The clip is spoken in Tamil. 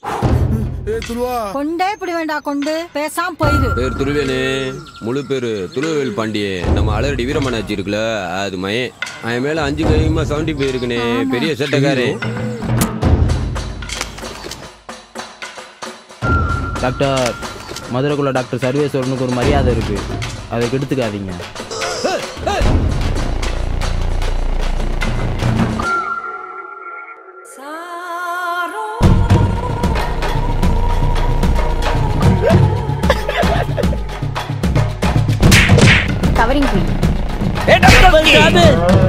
ஏ துருவா கொண்டே இப்படி வேண்டாம் கொண்டு பேசாம போயிரு பேர் துருவேனு முழு பேரு துருவேல் பாண்டியே நம்ம அலரடி வீரமனாச்சி இருக்குல்ல அது மயன் அவன் மேல அஞ்சு கைமா செவன்டி போயிருக்குனே பெரிய சட்டக்காரன் டாக்டர் மதுரைக்குள்ள டாக்டர் சர்வேஸ்வரனுக்கு ஒரு மரியாதை இருக்கு அதை கெடுத்துக்காதீங்க கவரிங் குயின் ஏ டாக்டர்